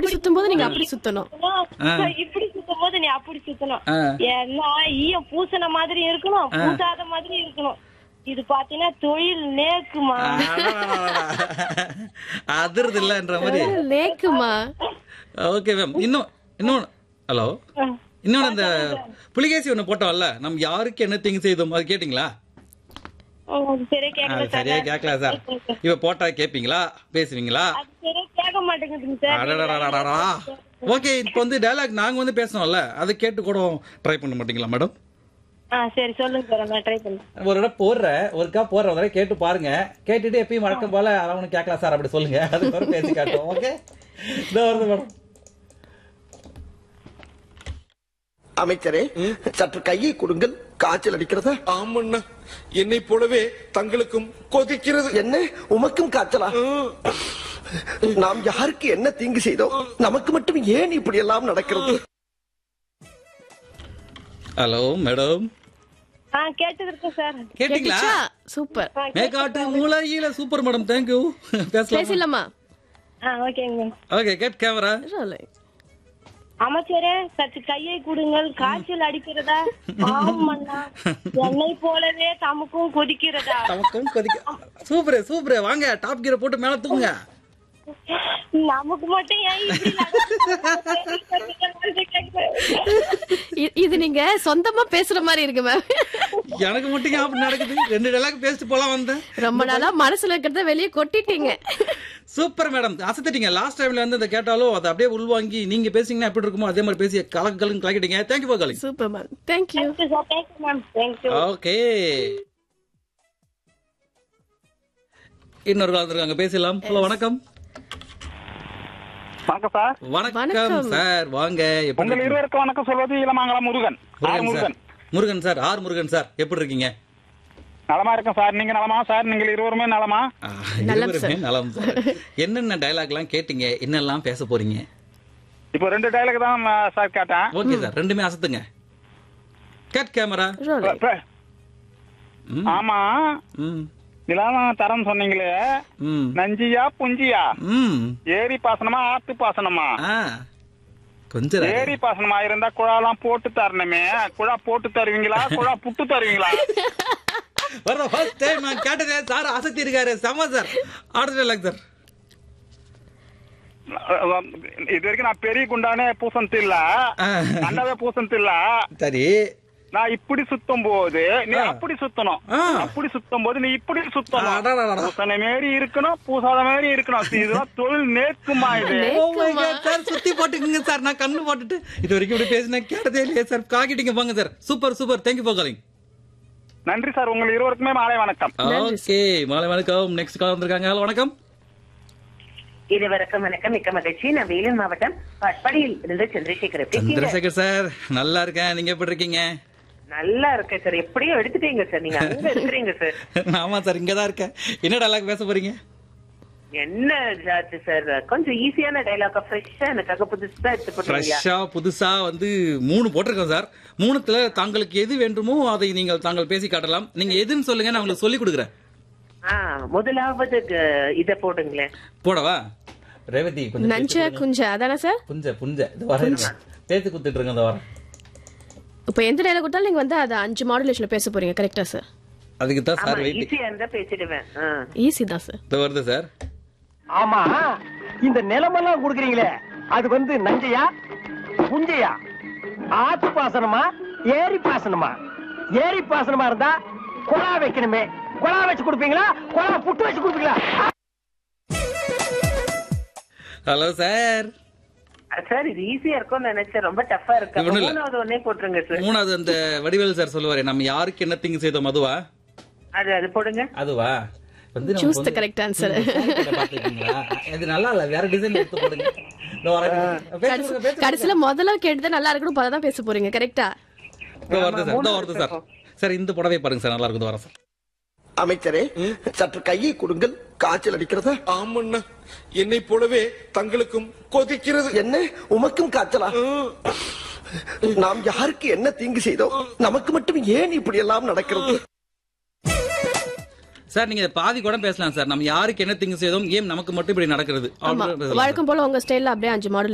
இப்படி சுத்தும் போது நீங்க அப்படி சுத்தணும் இப்படி சுத்தும் போது நீ அப்படி சுத்தணும் ஆ. ஏன்னா ஈயம் பூசின மாதிரி இருக்கணும் பூசாத மாதிரி இருக்கணும் இது பாத்தீங்கன்னா தொழில் நேக்குமா அதிர்து இல்லன்ற மாதிரி நேக்குமா ஓகே மேம் இன்னும் இன்னொன்னு ஹலோ இன்னொன்னு அந்த புலிகேசி ஒண்ணு போட்டோம்ல நம்ம யாருக்கு என்ன திங்க் செய்தோம் அது கேட்டிங்களா உங்களுக்கு சரியா ஆ, கேட்கல சார் சரியா கேட்கல சார் இப்ப போட்டா கேப்பீங்களா பேசுவீங்களா அது சரியா கேட்க மாட்டேங்குதுங்க சார் அடடடடடடா. ஓகே இப்போ வந்து டயலாக் நாங்க வந்து பேசணும்ல அதை கேட்டு கூட ட்ரை பண்ண மாட்டீங்களா மேடம் ஆ சரி சொல்லுங்க சார் நான் ட்ரை பண்ணேன் ஒரு இடம் போடுறேன் ஒருக்கா போடுற ஒரு தடவை கேட்டு பாருங்க கேட்டுட்டு எப்பயும் வழக்கம் போல அவனு கேட்கலாம் சார் அப்படி சொல்லுங்க அது பிறகு பேசி காட்டும் ஓகே இதோ வருது மேடம் அமைச்சரே சற்று கையை கொடுங்கள் காய்ச்சல் அடிக்கிறதா ஆமண்ணா என்னை போலவே தங்களுக்கும் கொதிக்கிறது என்ன உமக்கும் காய்ச்சலா நாம் யாருக்கு என்ன தீங்கு செய்தோம் நமக்கு மட்டும் ஏன் இப்படி எல்லாம் நடக்கிறது ஹலோ மேடம் ஆ கேட்டது இருக்கு சார் கேட்டீங்களா கேட்டுச்சா சூப்பர் மேக்காட்டு மூளையில சூப்பர் மேடம் தேங்க்யூ பேசலாம் பேசலாமா ஆ ஓகேங்க ஓகே கேட் கேமரா அமைச்சரே சற்று கையை கொடுங்கள் காய்ச்சல் அடிக்கிறதா ஆமண்ணா என்னை போலவே தமக்கும் கொதிக்கிறதா நமக்கும் கொதிக்க சூப்பர் சூப்பர் வாங்க டாப் கீரை போட்டு மேல தூங்க நமக்கு மட்டும் ஏன் இப்படி நடக்குது? இ- இது நீங்க சொந்தமா பேசுற மாதிரி இருக்கு மேம் எனக்கு மட்டும் ஏன் அப்படி நடக்குது ரெண்டு டயலாக் பேசிட்டு போலாம் வந்தேன் ரொம்ப நாளா மனசுல இருக்கிறத வெளியே கொட்டிட்டீங்க சூப்பர் மேடம் அசத்திட்டீங்க லாஸ்ட் டைம்ல வந்து இந்த கேட்டாலும் அதை அப்படியே உள்வாங்கி நீங்க பேசிங்கன்னா எப்படி இருக்குமோ அதே மாதிரி பேசி கலக்கு கலக்கு கலக்கிட்டீங்க thank you for calling super ma'am thank you Thank you, sir. Thank you, ma'am. Thank you. Okay இன்னொரு கால் வந்திருக்காங்க பேசலாம் ஹலோ வணக்கம் வணக்கம் சார் வணக்கம் வணக்கம். சார் வாங்க எப்படி உங்கள் இருக்கீங்க? இருவருக்கு வணக்கம் சொல்வது Ilamangalam Murugan R Murugan sir Murugan Murugan sir R Murugan sir எப்படி இருக்கீங்க நலமா இருக்கேன் சார் நீங்க நலமா சார் நீங்கள் இருவருமே நலமா ஆ, நலம் இருவருமே நலம் சார் என்னென்ன டயலாக் எல்லாம் கேட்டீங்க என்னெல்லாம் பேச போறீங்க இப்போ ரெண்டு டைலாக் தான் ஆ, சார் கேட்டேன் ஓகே சார் ரெண்டுமே அசத்துங்க கட் கேமரா ப- ப- ம். ஆமா ம் நிலாம தரம் சொன்னீங்களே ம் நஞ்சியா புஞ்சியா ம் ஏரி பாசனமா ஆத்து பாசனமா ஆ கொஞ்சம் இரு. ஏரி பாசனமா இருந்தா குழாலாம் போட்டு தரணுமே குழா போட்டு தருவீங்களா குழா புட்டு தருவீங்களா வர்ற ஃபர்ஸ்ட் டைம் நான் கேட்டதே சார் அசத்தி இருக்காரு செம சார் ஆர்டர் டைலாக் சார் இது வரைக்கும் நான் பெரிய குண்டானே பூசன் இல்ல ஆ. அண்ணாவே பூசன் இல்ல சரி நான் இப்படி சுத்தும் போது நீ ஆ. அப்படி சுத்தணும் ஆ. அப்படி சுத்தும் போது நீ இப்படி சுத்தணும் அடடடடா. பூசண மாரி இருக்கணும் பூசாத மாதிரி இருக்கணும் இதுதான் தொழில் நேர்க்குமா இது Oh my God, சார் சுத்தி போட்டுக்குங்க சார் நான் கண்ணு போட்டுட்டு இது வரைக்கும் இப்படி பேசினேன் கேட்டதே இல்லையே சார் காக்கிட்டீங்க போங்க sir super super thank you for calling நன்றி சார் உங்கள் இருவருக்குமே மாலை வணக்கம் நன்றி ஓகே மாலை வணக்கம் நெக்ஸ்ட் கால் வந்திருக்காங்க ஹலோ வணக்கம் இருவருக்கும் வணக்கம் மிக்க மகிழ்ச்சி நான் வேலூர் மாவட்டம் பட்படியில் இருந்து சந்திரசேகர் எப்படி இருக்கீங்க? சந்திரசேகர் சார் நல்லா இருக்கேன் நீங்க எப்படி இருக்கீங்க நல்லா இருக்கேன் சார் எப்படியோ எடுத்துட்டீங்க சார் நீங்க அங்க இருக்கிறீங்க சார் ஆமா சார் இங்க தான் இருக்கேன் என்ன டயலாக் பேச போறீங்க என்ன ஆச்சு சார் கொஞ்சம் ஈஸியான டைலாக்கா ஃப்ரெஷ்ஷா எனக்காக புதுசா எடுத்து போட்டீங்களா ஃப்ரெஷ்ஷா புதுசா வந்து மூணு போட்டிருக்கோம் சார் மூணுத்துல தாங்களுக்கு எது வேண்டுமோ அதை நீங்கள் தாங்கள் பேசி காட்டலாம் நீங்க எதுன்னு சொல்லுங்க நான் உங்களுக்கு சொல்லி கொடுக்குறேன் ஆ முதலாவது க- இத போடுங்களேன் போடவா ரேவதி கொஞ்சம் நஞ்ச பேச்சு கொடுங்க. குஞ்ச அதானே சார் புஞ்ச புஞ்ச இது வரேன் பேத்து குத்துட்டு இருங்க இந்த வரேன் இப்போ எந்த டைலாக் கொடுத்தாலும் நீங்க வந்து அதை அஞ்சு மாடுலேஷன்ல பேச போறீங்க கரெக்டா சார் அதுக்கு தான் ஆமா சார் வெயிட் ஈஸியா இருந்தா பேசிடுவேன் ஆ. ஈஸி தான் சார் இது வருது சார் ஆமா இந்த நிலமெல்லாம் குடுக்குறீங்களே அது வந்து நஞ்சையா புஞ்சையா ஆத்து பாசனமா ஏரி பாசனமா ஏரி பாசனமா இருந்தா குழா வைக்கணுமே குழா வச்சு கொடுப்பீங்களா குழா புட்டு வச்சு கொடுப்பீங்களா ஹலோ சார் சார் இது ஈஸியா இருக்கும்னு நினைச்சேன் ரொம்ப டஃபா இருக்கு அப்ப ஒண்ணும் இல்ல. மூணாவது ஒன்னே போட்டுருங்க சார் மூணாவது அந்த வடிவேல் சார் சொல்லுவாரு நம்ம யாருக்கு என்ன திங்கு செய்தோம் அதுவா அது அது போடுங்க அதுவா வந்து நமக்கு Choose the வந்து- correct answer. ம், சாய்க்கிட்ட பார்த்திருக்கீங்களா? இது நல்லா இல்ல வேற டிசைன் எடுத்து போடுங்க இதோ வரேன். பேசுங்க, கடைசி- பேசுங்க. கடைசியில முதல்ல கேட்டுதான் நல்லா இருக்கணும் பதான் பேச போறீங்க கரெக்டா இதோ வருது சார் இதோ வருது சார் சார் இந்த புடவை பாருங்க சார் நல்லா இருக்குது வரேன் சார் அமைச்சரே சற்று கையை கொடுங்கள் காய்ச்சல் அடிக்கிறதா ஆமண்ணா என்னை போலவே தங்களுக்கும் கொதிக்கிறது என்ன உமக்கும் காய்ச்சலா நாம் யாருக்கு என்ன தீங்கு செய்தோம் நமக்கு மட்டும் ஏன் இப்படி எல்லாம் நடக்கிறது சார் நீங்க பாதி கூட பேசலாம் சார் நம்ம யாருக்கு என்ன திங்கு செய்தோம் ஏன் நமக்கு மட்டும் இப்படி நடக்கிறது ஆமா அப்படின்னு பேசலாம் சார். வழக்கம் போல உங்க ஸ்டைல்ல அப்படியே அஞ்சு மாடல்